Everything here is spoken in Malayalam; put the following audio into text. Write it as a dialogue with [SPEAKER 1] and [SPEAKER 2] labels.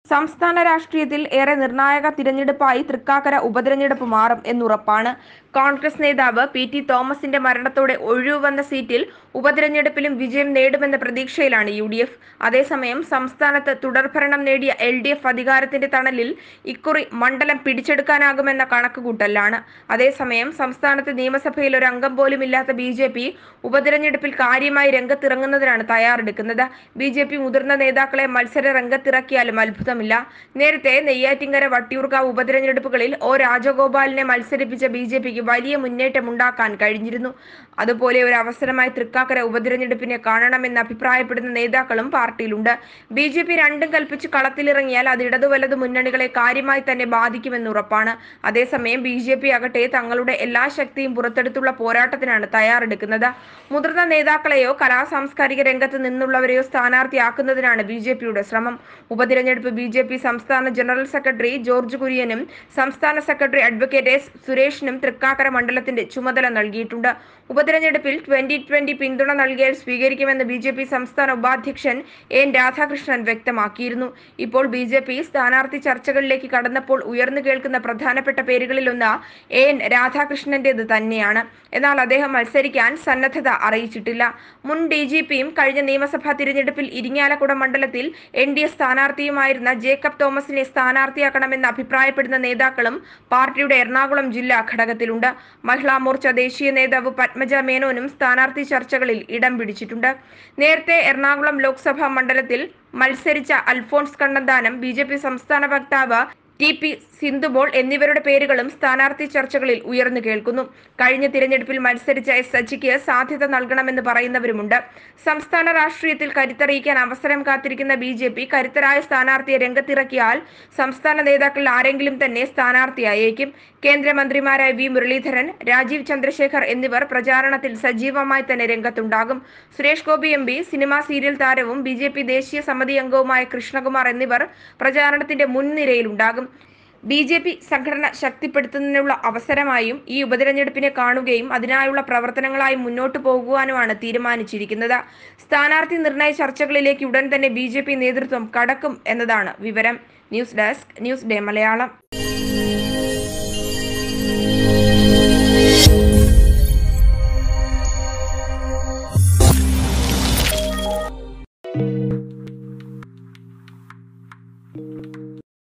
[SPEAKER 1] സംസ്ഥാന രാഷ്ട്രീയത്തിൽ ഏറെ നിർണായക തിരഞ്ഞെടുപ്പായി തൃക്കാക്കര ഉപതിരഞ്ഞെടുപ്പ് മാറും എന്നുറപ്പാണ് കോൺഗ്രസ് നേതാവ് പി ടി തോമസിന്റെ മരണത്തോടെ ഒഴിവുവന്ന സീറ്റിൽ ഉപതിരഞ്ഞെടുപ്പിലും വിജയം നേടുമെന്ന പ്രതീക്ഷയിലാണ് യു ഡി എഫ് അതേസമയം സംസ്ഥാനത്ത് തുടർഭരണം നേടിയ എൽ ഡി എഫ് അധികാരത്തിന്റെ തണലിൽ ഇക്കുറി മണ്ഡലം പിടിച്ചെടുക്കാനാകുമെന്ന കണക്കുകൂട്ടലാണ് അതേസമയം സംസ്ഥാനത്ത് നിയമസഭയിൽ ഒരു അംഗം പോലും ഇല്ലാത്ത ബി ജെ പി ഉപതിരഞ്ഞെടുപ്പിൽ കാര്യമായി രംഗത്തിറങ്ങുന്നതിനാണ് തയ്യാറെടുക്കുന്നത് ബി ജെ പി മുതിർന്ന നേതാക്കളെ മത്സര രംഗത്തിറക്കിയാലും അത്ഭുതമില്ല നേരത്തെ നെയ്യാറ്റിങ്കര വട്ടിയൂർക്കാവ് ഉപതിരഞ്ഞെടുപ്പുകളിൽ ഒ രാജഗോപാലിനെ മത്സരിപ്പിച്ച ബി ജെ പിക്ക് വലിയ മുന്നേറ്റം ഉണ്ടാക്കാൻ കഴിഞ്ഞിരുന്നു അതുപോലെ ഒരു അവസരമായി തൃക്കാക്കര ഉപതിരഞ്ഞെടുപ്പിനെ കാണണമെന്ന് അഭിപ്രായപ്പെടുന്ന നേതാക്കളും പാർട്ടിയിലുണ്ട് ബി ജെ പി രണ്ടും കൽപ്പിച്ച് കളത്തിലിറങ്ങിയാൽ അത് ഇടതു വലതു മുന്നണികളെ കാര്യമായി തന്നെ ബാധിക്കുമെന്ന് ഉറപ്പാണ് അതേസമയം ബി ജെ പി ആകട്ടെ തങ്ങളുടെ എല്ലാ ശക്തിയും പുറത്തെടുത്തുള്ള പോരാട്ടത്തിനാണ് തയ്യാറെടുക്കുന്നത് മുതിർന്ന നേതാക്കളെയോ കലാ സാംസ്കാരിക രംഗത്ത് നിന്നുള്ളവരെയോ സ്ഥാനാർത്ഥിയാക്കുന്നതിനാണ് ബി ജെ പിയുടെ ശ്രമം ഉപതിരഞ്ഞെടുപ്പ് ബി ജെ പി സംസ്ഥാന ജനറൽ സെക്രട്ടറി ജോർജ് കുര്യനും സംസ്ഥാന സെക്രട്ടറി അഡ്വക്കേറ്റ് എസ് സുരേഷിനും തൃക്കാക്കര മണ്ഡലത്തിന്റെ ചുമതല നൽകിയിട്ടുണ്ട് ഉപതിരഞ്ഞെടുപ്പിൽ ട്വന്റി ട്വന്റി പിന്തുണ നൽകിയാൽ സ്വീകരിക്കുമെന്ന് ബി ജെ പി സംസ്ഥാന ഉപാധ്യക്ഷൻ എൻ രാധാകൃഷ്ണൻ വ്യക്തമാക്കിയിരുന്നു ഇപ്പോൾ ബി ജെ പി സ്ഥാനാർത്ഥി ചർച്ചകളിലേക്ക് കടന്നപ്പോൾ ഉയർന്നു കേൾക്കുന്ന പ്രധാനപ്പെട്ട പേരുകളിലൊന്ന് എ എൻ രാധാകൃഷ്ണന്റേത് തന്നെയാണ് എന്നാൽ അദ്ദേഹം മത്സരിക്കാൻ സന്നദ്ധത അറിയിച്ചിട്ടില്ല മുൻ ഡി ജി പിയും കഴിഞ്ഞ നിയമസഭാ തിരഞ്ഞെടുപ്പിൽ ഇരിങ്ങാലക്കുട മണ്ഡലത്തിൽ എൻ ഡി എ സ്ഥാനാർത്ഥിയുമായിരുന്ന ജേക്കബ് തോമസിനെ സ്ഥാനാർത്ഥിയാക്കണമെന്ന് അഭിപ്രായപ്പെടുന്ന നേതാക്കളും പാർട്ടിയുടെ എറണാകുളം ജില്ലാ ഘടകത്തിലുണ്ട് മഹിളാ മോർച്ച ദേശീയ നേതാവ് പത്മജ മേനോനും സ്ഥാനാർത്ഥി ചർച്ചകളിൽ ഇടം പിടിച്ചിട്ടുണ്ട് നേരത്തെ എറണാകുളം ലോക്സഭാ മണ്ഡലത്തിൽ മത്സരിച്ച അൽഫോൺസ് കണ്ണന്താനം ബി സംസ്ഥാന വക്താവ് ടി പി സിന്ധുബോൾ എന്നിവരുടെ പേരുകളും സ്ഥാനാർത്ഥി ചർച്ചകളിൽ ഉയർന്നു കേൾക്കുന്നു കഴിഞ്ഞ തിരഞ്ഞെടുപ്പിൽ മത്സരിച്ച എസ് സച്ചിക്ക് സാധ്യത നൽകണമെന്ന് പറയുന്നവരുമുണ്ട് സംസ്ഥാന രാഷ്ട്രീയത്തിൽ കരുത്തറിയിക്കാൻ അവസരം കാത്തിരിക്കുന്ന ബി ജെ പി കരുത്തരായ സ്ഥാനാർത്ഥിയെ രംഗത്തിറക്കിയാൽ സംസ്ഥാന നേതാക്കളിൽ ആരെങ്കിലും തന്നെ സ്ഥാനാർത്ഥിയായേക്കും കേന്ദ്രമന്ത്രിമാരായ വി മുരളീധരൻ രാജീവ് ചന്ദ്രശേഖർ എന്നിവർ പ്രചാരണത്തിൽ സജീവമായി തന്നെ രംഗത്തുണ്ടാകും Suresh Gopi M P cinema serial താരവും ബി ജെ പി ദേശീയ സമിതി അംഗവുമായ കൃഷ്ണകുമാർ എന്നിവർ പ്രചാരണത്തിന്റെ മുൻനിരയിലുണ്ടാകും ബി ജെ പി സംഘടന ശക്തിപ്പെടുത്തുന്നതിനുള്ള അവസരമായും ഈ ഉപതെരഞ്ഞെടുപ്പിനെ കാണുകയും അതിനായുള്ള പ്രവർത്തനങ്ങളായി മുന്നോട്ടു പോകുവാനുമാണ് തീരുമാനിച്ചിരിക്കുന്നത് സ്ഥാനാർത്ഥി നിർണയ ചർച്ചകളിലേക്ക് ഉടൻ തന്നെ ബി നേതൃത്വം കടക്കും എന്നതാണ് വിവരം news desk news day Malayalam